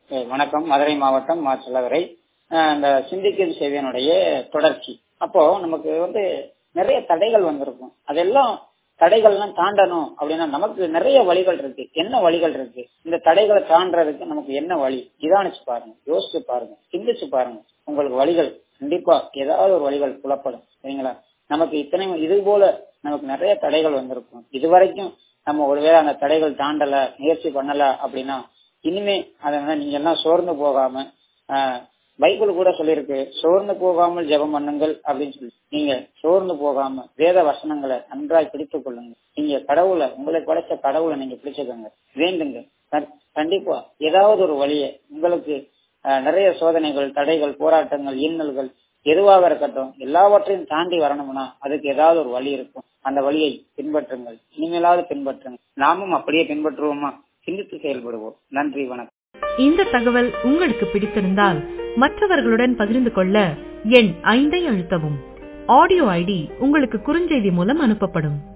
அஹ் வணக்கம் மதுரை மாவட்டம் மா செல்லவரை அஹ் இந்த சிந்திக்கும் சேவையனுடைய தொடர்ச்சி அப்போ நமக்கு வந்து நிறைய தடைகள் வந்திருக்கும் அதெல்லாம் தடைகள்லாம் தாண்டணும் அப்படின்னா நமக்கு நிறைய வழிகள் இருக்கு என்ன வழிகள் இருக்கு இந்த தடைகளை தாண்டறதுக்கு நமக்கு என்ன வழி நிதானிச்சு பாருங்க யோசிச்சு பாருங்க சிந்திச்சு பாருங்க உங்களுக்கு வழிகள் கண்டிப்பா ஏதாவது ஒரு வழிகள் புலப்படும் சரிங்களா நமக்கு இத்தனை இது போல நமக்கு நிறைய தடைகள் வந்திருக்கும் இதுவரைக்கும் நம்ம ஒருவேளை அந்த தடைகள் தாண்டல முயற்சி பண்ணல அப்படின்னா இனிமே அதனால நீங்க எல்லாம் சோர்ந்து போகாம ஆஹ் பைபிள் கூட சொல்லியிருக்கு சோர்ந்து போகாமல் ஜெபம் பண்ணுங்கள் அப்படின்னு சொல்லி நீங்க சோர்ந்து போகாம வேத வசனங்களை நன்றாய் பிடித்துக் கொள்ளுங்க நீங்க கடவுளை உங்களை படைச்ச கடவுளை நீங்க பிடிச்சுக்கோங்க வேண்டுங்க கண்- கண்டிப்பா ஏதாவது ஒரு வழியை உங்களுக்கு ஆஹ், நிறைய சோதனைகள் தடைகள் போராட்டங்கள் இன்னல்கள் எதுவாக இருக்கட்டும் எல்லாவற்றையும் தாண்டி வரணும்னா அதுக்கு ஏதாவது ஒரு வழி இருக்கும் அந்த வழியை பின்பற்றுங்கள் இனிமேலாவது பின்பற்றுங்கள் நாமும் அப்படியே பின்பற்றுவோமா சிந்தித்து செயல்படுவோம் நன்றி வணக்கம் இந்த தகவல் உங்களுக்கு பிடித்திருந்தால் மற்றவர்களுடன் பகிர்ந்து கொள்ள எண் ஐந்தை அழுத்தவும் ஆடியோ ஐடி உங்களுக்கு குறுஞ்செய்தி மூலம் அனுப்பப்படும்